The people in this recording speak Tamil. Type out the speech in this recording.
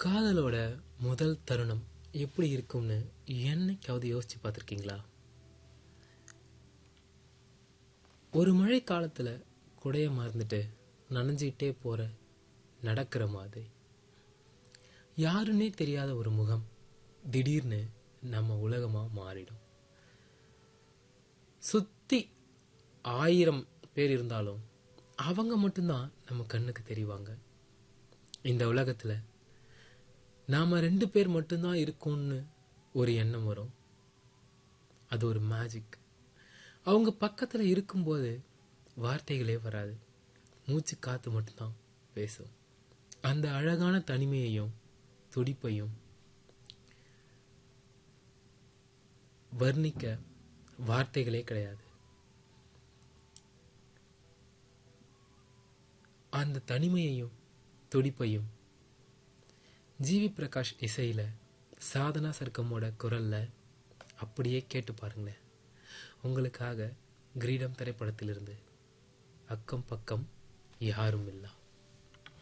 காதலோட முதல் தருணம் எப்படி இருக்கும்னு என்னைக்காவது யோசிச்சு பார்த்துருக்கீங்களா ஒரு மழை காலத்துல குடைய மறந்துட்டு நனைஞ்சிக்கிட்டே போற நடக்கிற மாதிரி யாருன்னே தெரியாத ஒரு முகம் திடீர்னு நம்ம உலகமா மாறிடும் சுத்தி ஆயிரம் பேர் இருந்தாலும் அவங்க மட்டும்தான் நம்ம கண்ணுக்கு தெரிவாங்க இந்த உலகத்துல நாம ரெண்டு பேர் மட்டும்தான் இருக்கோம்னு ஒரு எண்ணம் வரும் அது ஒரு மேஜிக் அவங்க பக்கத்துல இருக்கும்போது வார்த்தைகளே வராது மூச்சு காத்து மட்டும்தான் பேசும் அந்த அழகான தனிமையையும் துடிப்பையும் வர்ணிக்க வார்த்தைகளே கிடையாது அந்த தனிமையையும் துடிப்பையும் ஜிவி பிரகாஷ் இசையில சாதனா சர்க்கமோட குரல்ல அப்படியே கேட்டு பாருங்களேன் உங்களுக்காக கிரீடம் திரைப்படத்திலிருந்து அக்கம் பக்கம் யாரும் இல்லா